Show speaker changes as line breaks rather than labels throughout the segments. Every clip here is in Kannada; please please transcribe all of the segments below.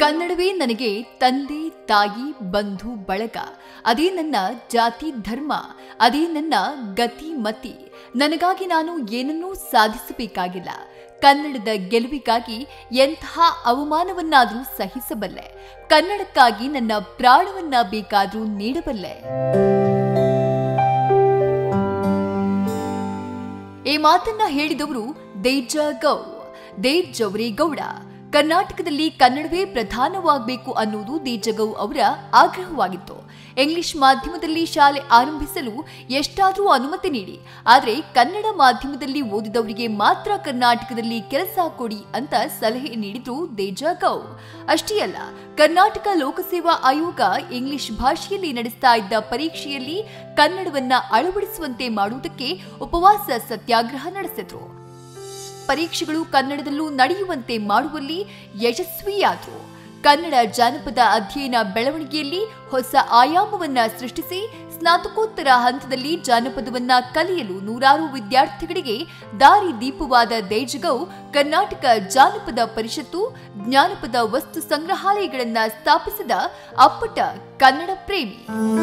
ಕನ್ನಡವೇ ನನಗೆ ತಂದೆ ತಾಯಿ ಬಂಧು ಬಳಗ ಅದೇ ನನ್ನ ಜಾತಿ ಧರ್ಮ ಅದೇ ನನ್ನ ಗತಿ ಮತಿ ನನಗಾಗಿ ನಾನು ಏನನ್ನೂ ಸಾಧಿಸಬೇಕಾಗಿಲ್ಲ ಕನ್ನಡದ ಗೆಲುವಿಗಾಗಿ ಎಂತಹ ಅವಮಾನವನ್ನಾದರೂ ಸಹಿಸಬಲ್ಲೆ ಕನ್ನಡಕ್ಕಾಗಿ ನನ್ನ ಪ್ರಾಣವನ್ನ ಬೇಕಾದರೂ ನೀಡಬಲ್ಲೆ ಈ ಮಾತನ್ನ ಹೇಳಿದವರು ದೇಜ ಗೌ ದೇಜವರೇಗೌಡ ಕರ್ನಾಟಕದಲ್ಲಿ ಕನ್ನಡವೇ ಪ್ರಧಾನವಾಗಬೇಕು ಅನ್ನುವುದು ದೇಜಗೌ ಅವರ ಆಗ್ರಹವಾಗಿತ್ತು ಇಂಗ್ಲಿಷ್ ಮಾಧ್ಯಮದಲ್ಲಿ ಶಾಲೆ ಆರಂಭಿಸಲು ಎಷ್ಟಾದರೂ ಅನುಮತಿ ನೀಡಿ ಆದರೆ ಕನ್ನಡ ಮಾಧ್ಯಮದಲ್ಲಿ ಓದಿದವರಿಗೆ ಮಾತ್ರ ಕರ್ನಾಟಕದಲ್ಲಿ ಕೆಲಸ ಕೊಡಿ ಅಂತ ಸಲಹೆ ನೀಡಿದ್ರು ದೇಜಗೌ ಅಷ್ಟೇ ಅಲ್ಲ ಕರ್ನಾಟಕ ಲೋಕಸೇವಾ ಆಯೋಗ ಇಂಗ್ಲಿಷ್ ಭಾಷೆಯಲ್ಲಿ ನಡೆಸ್ತಾ ಇದ್ದ ಪರೀಕ್ಷೆಯಲ್ಲಿ ಕನ್ನಡವನ್ನ ಅಳವಡಿಸುವಂತೆ ಮಾಡುವುದಕ್ಕೆ ಉಪವಾಸ ಸತ್ಯಾಗ್ರಹ ನಡೆಸಿದ್ರು ಪರೀಕ್ಷೆಗಳು ಕನ್ನಡದಲ್ಲೂ ನಡೆಯುವಂತೆ ಮಾಡುವಲ್ಲಿ ಯಶಸ್ವಿಯಾದರು ಕನ್ನಡ ಜಾನಪದ ಅಧ್ಯಯನ ಬೆಳವಣಿಗೆಯಲ್ಲಿ ಹೊಸ ಆಯಾಮವನ್ನ ಸೃಷ್ಟಿಸಿ ಸ್ನಾತಕೋತ್ತರ ಹಂತದಲ್ಲಿ ಜಾನಪದವನ್ನ ಕಲಿಯಲು ನೂರಾರು ವಿದ್ಯಾರ್ಥಿಗಳಿಗೆ ದಾರಿ ದೀಪವಾದ ದೇಜಗೌ ಕರ್ನಾಟಕ ಜಾನಪದ ಪರಿಷತ್ತು ಜ್ಞಾನಪದ ವಸ್ತು ಸಂಗ್ರಹಾಲಯಗಳನ್ನ ಸ್ಥಾಪಿಸಿದ ಅಪ್ಪಟ ಕನ್ನಡ ಪ್ರೇಮಿ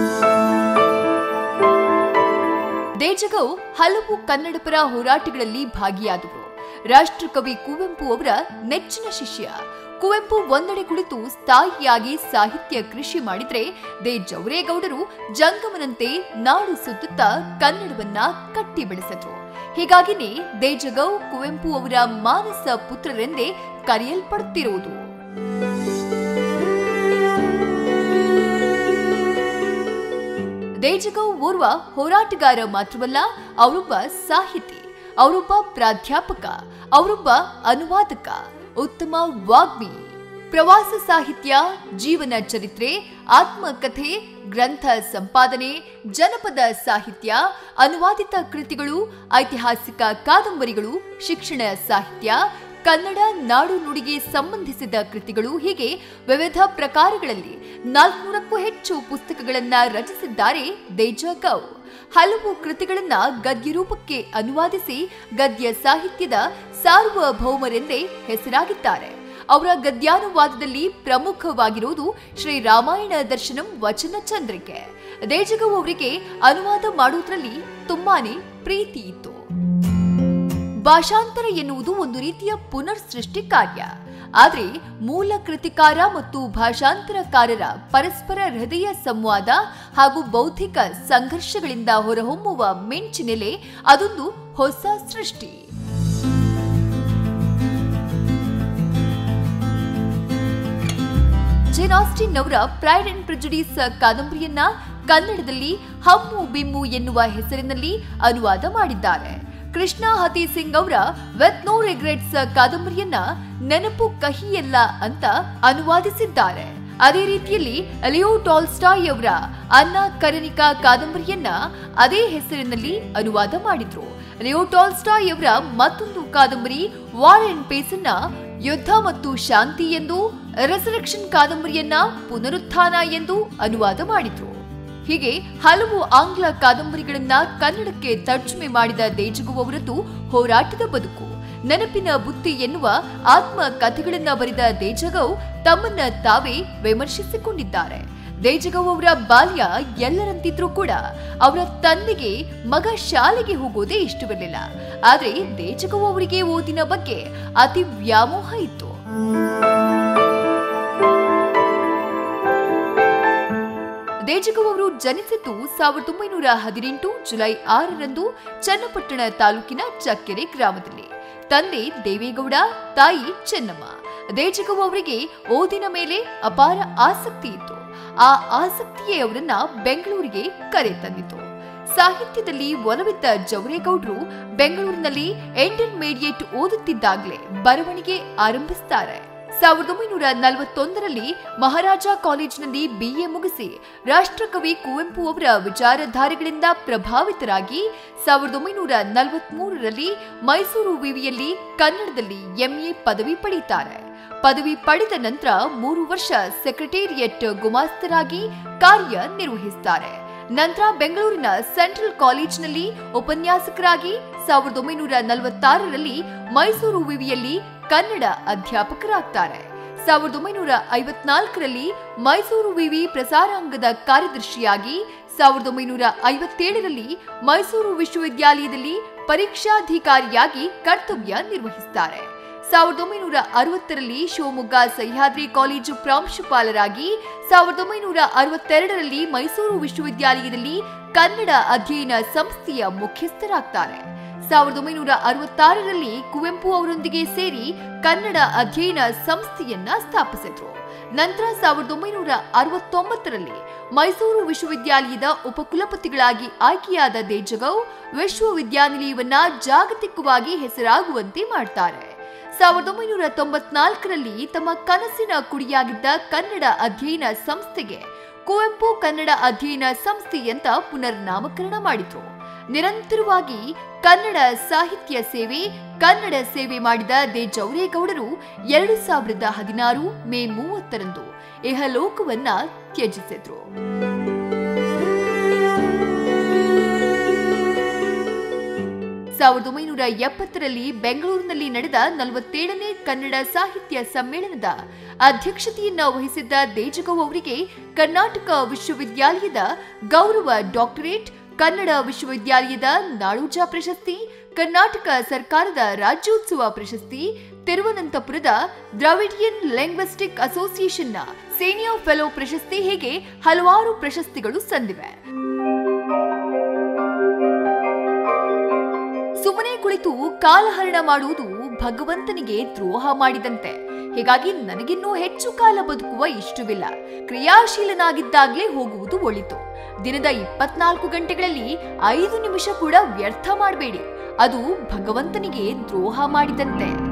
ದೇಜಗೌ ಹಲವು ಕನ್ನಡಪರ ಹೋರಾಟಗಳಲ್ಲಿ ಭಾಗಿಯಾದವರು ರಾಷ್ಟ್ರಕವಿ ಕುವೆಂಪು ಅವರ ನೆಚ್ಚಿನ ಶಿಷ್ಯ ಕುವೆಂಪು ಒಂದೆಡೆ ಕುಳಿತು ಸ್ಥಾಯಿಯಾಗಿ ಸಾಹಿತ್ಯ ಕೃಷಿ ಮಾಡಿದ್ರೆ ದೇ ಜವರೇಗೌಡರು ಜಂಗಮನಂತೆ ನಾಡು ಸುತ್ತುತ್ತಾ ಕನ್ನಡವನ್ನ ಕಟ್ಟಿ ಬೆಳೆಸಿದ್ರು ಹೀಗಾಗಿನೇ ದೇಜಗೌ ಕುವೆಂಪು ಅವರ ಮಾನಸ ಪುತ್ರರೆಂದೇ ಕರೆಯಲ್ಪಡುತ್ತಿರುವುದು ದೇಜಗೌ ಓರ್ವ ಹೋರಾಟಗಾರ ಮಾತ್ರವಲ್ಲ ಅವರೊಬ್ಬ ಸಾಹಿತಿ ಅವರೊಬ್ಬ ಪ್ರಾಧ್ಯಾಪಕ ಅವರೊಬ್ಬ ಅನುವಾದಕ ಉತ್ತಮ ವಾಗ್ಮಿ ಪ್ರವಾಸ ಸಾಹಿತ್ಯ ಜೀವನ ಚರಿತ್ರೆ ಆತ್ಮಕಥೆ ಗ್ರಂಥ ಸಂಪಾದನೆ ಜನಪದ ಸಾಹಿತ್ಯ ಅನುವಾದಿತ ಕೃತಿಗಳು ಐತಿಹಾಸಿಕ ಕಾದಂಬರಿಗಳು ಶಿಕ್ಷಣ ಸಾಹಿತ್ಯ ಕನ್ನಡ ನಾಡು ನುಡಿಗೆ ಸಂಬಂಧಿಸಿದ ಕೃತಿಗಳು ಹೀಗೆ ವಿವಿಧ ಪ್ರಕಾರಗಳಲ್ಲಿ ನಾಲ್ಕುನೂರಕ್ಕೂ ಹೆಚ್ಚು ಪುಸ್ತಕಗಳನ್ನ ರಚಿಸಿದ್ದಾರೆ ದೇಜಗೌ ಹಲವು ಕೃತಿಗಳನ್ನ ಗದ್ಯ ರೂಪಕ್ಕೆ ಅನುವಾದಿಸಿ ಗದ್ಯ ಸಾಹಿತ್ಯದ ಸಾರ್ವಭೌಮರೆಂದೇ ಹೆಸರಾಗಿದ್ದಾರೆ ಅವರ ಗದ್ಯಾನುವಾದದಲ್ಲಿ ಪ್ರಮುಖವಾಗಿರುವುದು ಶ್ರೀ ರಾಮಾಯಣ ದರ್ಶನಂ ವಚನ ಚಂದ್ರಿಕೆ ದೇಜಗೌ ಅವರಿಗೆ ಅನುವಾದ ಮಾಡುವುದರಲ್ಲಿ ತುಂಬಾನೇ ಪ್ರೀತಿ ಇತ್ತು ಭಾಷಾಂತರ ಎನ್ನುವುದು ಒಂದು ರೀತಿಯ ಪುನರ್ ಸೃಷ್ಟಿ ಕಾರ್ಯ ಆದರೆ ಮೂಲ ಕೃತಿಕಾರ ಮತ್ತು ಭಾಷಾಂತರಕಾರರ ಪರಸ್ಪರ ಹೃದಯ ಸಂವಾದ ಹಾಗೂ ಬೌದ್ಧಿಕ ಸಂಘರ್ಷಗಳಿಂದ ಹೊರಹೊಮ್ಮುವ ಮಿಂಚಿನೆಲೆ ಅದೊಂದು ಹೊಸ ಸೃಷ್ಟಿ ಜೇನ್ ಆಸ್ಟಿನ್ ಅವರ ಪ್ರೈಡ್ ಅಂಡ್ ಪ್ರಿಜುಡೀಸ್ ಕಾದಂಬರಿಯನ್ನ ಕನ್ನಡದಲ್ಲಿ ಹಮ್ಮು ಬಿಮ್ಮು ಎನ್ನುವ ಹೆಸರಿನಲ್ಲಿ ಅನುವಾದ ಮಾಡಿದ್ದಾರೆ ಕೃಷ್ಣ ಹತಿ ಸಿಂಗ್ ಅವರ ವಿತ್ ನೋ ರಿಗ್ರೆಟ್ಸ್ ಕಾದಂಬರಿಯನ್ನ ನೆನಪು ಕಹಿಯಲ್ಲ ಅಂತ ಅನುವಾದಿಸಿದ್ದಾರೆ ಅದೇ ರೀತಿಯಲ್ಲಿ ಲಿಯೋ ಟಾಲ್ಸ್ಟಾಯ್ ಅವರ ಅನ್ನ ಕರನಿಕಾ ಕಾದಂಬರಿಯನ್ನ ಅದೇ ಹೆಸರಿನಲ್ಲಿ ಅನುವಾದ ಮಾಡಿದ್ರು ಲಿಯೋ ಟಾಲ್ಸ್ಟಾಯ್ ಅವರ ಮತ್ತೊಂದು ಕಾದಂಬರಿ ವಾರ್ ಅಂಡ್ ಪೇಸನ್ನ ಯುದ್ಧ ಮತ್ತು ಶಾಂತಿ ಎಂದು ರೆಸರೆಕ್ಷನ್ ಕಾದಂಬರಿಯನ್ನ ಪುನರುತ್ಥಾನ ಎಂದು ಅನುವಾದ ಮಾಡಿದ್ರು ಹೀಗೆ ಹಲವು ಆಂಗ್ಲ ಕಾದಂಬರಿಗಳನ್ನ ಕನ್ನಡಕ್ಕೆ ತರ್ಜುಮೆ ಮಾಡಿದ ದೇಜಗು ಅವರದ್ದು ಹೋರಾಟದ ಬದುಕು ನೆನಪಿನ ಬುತ್ತಿ ಎನ್ನುವ ಆತ್ಮ ಕಥೆಗಳನ್ನ ಬರೆದ ದೇಜಗೌ ತಮ್ಮನ್ನ ತಾವೇ ವಿಮರ್ಶಿಸಿಕೊಂಡಿದ್ದಾರೆ ದೇಜಗೌ ಅವರ ಬಾಲ್ಯ ಎಲ್ಲರಂತಿದ್ರೂ ಕೂಡ ಅವರ ತಂದೆಗೆ ಮಗ ಶಾಲೆಗೆ ಹೋಗೋದೇ ಇಷ್ಟವಿರಲಿಲ್ಲ ಆದ್ರೆ ದೇಜಗೌ ಅವರಿಗೆ ಓದಿನ ಬಗ್ಗೆ ಅತಿ ವ್ಯಾಮೋಹ ಇತ್ತು ದೇಜಗೌ ಅವರು ಜನಿಸಿದ್ದು ಸಾವಿರದ ಒಂಬೈನೂರ ಹದಿನೆಂಟು ಜುಲೈ ಆರರಂದು ಚನ್ನಪಟ್ಟಣ ತಾಲೂಕಿನ ಚಕ್ಕೆರೆ ಗ್ರಾಮದಲ್ಲಿ ತಂದೆ ದೇವೇಗೌಡ ತಾಯಿ ಚೆನ್ನಮ್ಮ ದೇಜಗೌ ಅವರಿಗೆ ಓದಿನ ಮೇಲೆ ಅಪಾರ ಆಸಕ್ತಿ ಇತ್ತು ಆ ಆಸಕ್ತಿಯೇ ಅವರನ್ನ ಬೆಂಗಳೂರಿಗೆ ಕರೆ ತಂದಿತು ಸಾಹಿತ್ಯದಲ್ಲಿ ಒಲವಿದ್ದ ಜವರೇಗೌಡರು ಬೆಂಗಳೂರಿನಲ್ಲಿ ಇಂಟರ್ಮೀಡಿಯೇಟ್ ಓದುತ್ತಿದ್ದಾಗಲೇ ಬರವಣಿಗೆ ಆರಂಭಿಸುತ್ತಾರೆ ಸಾವಿರದ ಒಂಬೈನೂರ ನಲವತ್ತೊಂದರಲ್ಲಿ ಮಹಾರಾಜ ಕಾಲೇಜಿನಲ್ಲಿ ಬಿಎ ಮುಗಿಸಿ ರಾಷ್ಟ್ರಕವಿ ಕುವೆಂಪು ಅವರ ವಿಚಾರಧಾರೆಗಳಿಂದ ಪ್ರಭಾವಿತರಾಗಿ ಸಾವಿರದ ಒಂಬೈನೂರ ನಲವತ್ಮೂರರಲ್ಲಿ ಮೈಸೂರು ವಿವಿಯಲ್ಲಿ ಕನ್ನಡದಲ್ಲಿ ಎಂಎ ಪದವಿ ಪಡೆಯುತ್ತಾರೆ ಪದವಿ ಪಡೆದ ನಂತರ ಮೂರು ವರ್ಷ ಸೆಕ್ರೆಟೇರಿಯಟ್ ಗುಮಾಸ್ತರಾಗಿ ಕಾರ್ಯ ನಿರ್ವಹಿಸುತ್ತಾರೆ ನಂತರ ಬೆಂಗಳೂರಿನ ಸೆಂಟ್ರಲ್ ಕಾಲೇಜಿನಲ್ಲಿ ಉಪನ್ಯಾಸಕರಾಗಿ ಸಾವಿರದ ಒಂಬೈನೂರ ನಲವತ್ತಾರರಲ್ಲಿ ಮೈಸೂರು ವಿವಿಯಲ್ಲಿ ಕನ್ನಡ ಅಧ್ಯಾಪಕರಾಗ್ತಾರೆ ಸಾವಿರದ ಒಂಬೈನೂರ ಐವತ್ನಾಲ್ಕರಲ್ಲಿ ಮೈಸೂರು ವಿವಿ ಪ್ರಸಾರಾಂಗದ ಕಾರ್ಯದರ್ಶಿಯಾಗಿ ಸಾವಿರದ ಒಂಬೈನೂರ ಐವತ್ತೇಳರಲ್ಲಿ ಮೈಸೂರು ವಿಶ್ವವಿದ್ಯಾಲಯದಲ್ಲಿ ಪರೀಕ್ಷಾಧಿಕಾರಿಯಾಗಿ ಕರ್ತವ್ಯ ನಿರ್ವಹಿಸುತ್ತಾರೆ ಸಾವಿರದ ಒಂಬೈನೂರ ಅರವತ್ತರಲ್ಲಿ ಶಿವಮೊಗ್ಗ ಸಹ್ಯಾದ್ರಿ ಕಾಲೇಜು ಪ್ರಾಂಶುಪಾಲರಾಗಿ ಸಾವಿರದ ಒಂಬೈನೂರ ಅರವತ್ತೆರಡರಲ್ಲಿ ಮೈಸೂರು ವಿಶ್ವವಿದ್ಯಾಲಯದಲ್ಲಿ ಕನ್ನಡ ಅಧ್ಯಯನ ಸಂಸ್ಥೆಯ ಮುಖ್ಯಸ್ಥರಾಗ್ತಾರೆ ಸಾವಿರದ ಒಂಬೈನೂರ ಅರವತ್ತಾರರಲ್ಲಿ ಕುವೆಂಪು ಅವರೊಂದಿಗೆ ಸೇರಿ ಕನ್ನಡ ಅಧ್ಯಯನ ಸಂಸ್ಥೆಯನ್ನ ಸ್ಥಾಪಿಸಿದ್ರು ನಂತರ ಸಾವಿರದ ಒಂಬೈನೂರ ಅರವತ್ತೊಂಬತ್ತರಲ್ಲಿ ಮೈಸೂರು ವಿಶ್ವವಿದ್ಯಾಲಯದ ಉಪಕುಲಪತಿಗಳಾಗಿ ಆಯ್ಕೆಯಾದ ದೇಜಗೌ ವಿಶ್ವವಿದ್ಯಾನಿಲಯವನ್ನ ಜಾಗತಿಕವಾಗಿ ಹೆಸರಾಗುವಂತೆ ಮಾಡ್ತಾರೆ ಸಾವಿರದ ಒಂಬೈನೂರ ತೊಂಬತ್ನಾಲ್ಕರಲ್ಲಿ ತಮ್ಮ ಕನಸಿನ ಕುಡಿಯಾಗಿದ್ದ ಕನ್ನಡ ಅಧ್ಯಯನ ಸಂಸ್ಥೆಗೆ ಕುವೆಂಪು ಕನ್ನಡ ಅಧ್ಯಯನ ಸಂಸ್ಥೆ ಅಂತ ಪುನರ್ನಾಮಕರಣ ಮಾಡಿದ್ರು ನಿರಂತರವಾಗಿ ಕನ್ನಡ ಸಾಹಿತ್ಯ ಸೇವೆ ಕನ್ನಡ ಸೇವೆ ಮಾಡಿದ ದೇ ಜವರೇಗೌಡರು ಎರಡು ಸಾವಿರದ ಹದಿನಾರು ಮೇ ಮೂವತ್ತರಂದು ಇಹಲೋಕವನ್ನ ತ್ಯಜಿಸಿದ್ರು ಸಾವಿರದ ಒಂಬೈನೂರ ಎಪ್ಪತ್ತರಲ್ಲಿ ಬೆಂಗಳೂರಿನಲ್ಲಿ ನಡೆದ ನಲವತ್ತೇಳನೇ ಕನ್ನಡ ಸಾಹಿತ್ಯ ಸಮ್ಮೇಳನದ ಅಧ್ಯಕ್ಷತೆಯನ್ನ ವಹಿಸಿದ್ದ ದೇಜಗೌ ಅವರಿಗೆ ಕರ್ನಾಟಕ ವಿಶ್ವವಿದ್ಯಾಲಯದ ಗೌರವ ಡಾಕ್ಟರೇಟ್ ಕನ್ನಡ ವಿಶ್ವವಿದ್ಯಾಲಯದ ನಾಡೋಜ ಪ್ರಶಸ್ತಿ ಕರ್ನಾಟಕ ಸರ್ಕಾರದ ರಾಜ್ಯೋತ್ಸವ ಪ್ರಶಸ್ತಿ ತಿರುವನಂತಪುರದ ದ್ರಾವಿಡಿಯನ್ ಲಿಂಗ್ವಿಸ್ಟಿಕ್ ಅಸೋಸಿಯೇಷನ್ನ ಸೀನಿಯರ್ ಫೆಲೋ ಪ್ರಶಸ್ತಿ ಹೀಗೆ ಹಲವಾರು ಪ್ರಶಸ್ತಿಗಳು ಸಂದಿವೆ ಸುಮ್ಮನೆ ಕುಳಿತು ಕಾಲಹರಣ ಮಾಡುವುದು ಭಗವಂತನಿಗೆ ದ್ರೋಹ ಮಾಡಿದಂತೆ ಹೀಗಾಗಿ ನನಗಿನ್ನೂ ಹೆಚ್ಚು ಕಾಲ ಬದುಕುವ ಇಷ್ಟವಿಲ್ಲ ಕ್ರಿಯಾಶೀಲನಾಗಿದ್ದಾಗಲೇ ಹೋಗುವುದು ಒಳಿತು ದಿನದ ಇಪ್ಪತ್ನಾಲ್ಕು ಗಂಟೆಗಳಲ್ಲಿ ಐದು ನಿಮಿಷ ಕೂಡ ವ್ಯರ್ಥ ಮಾಡಬೇಡಿ ಅದು ಭಗವಂತನಿಗೆ ದ್ರೋಹ ಮಾಡಿದಂತೆ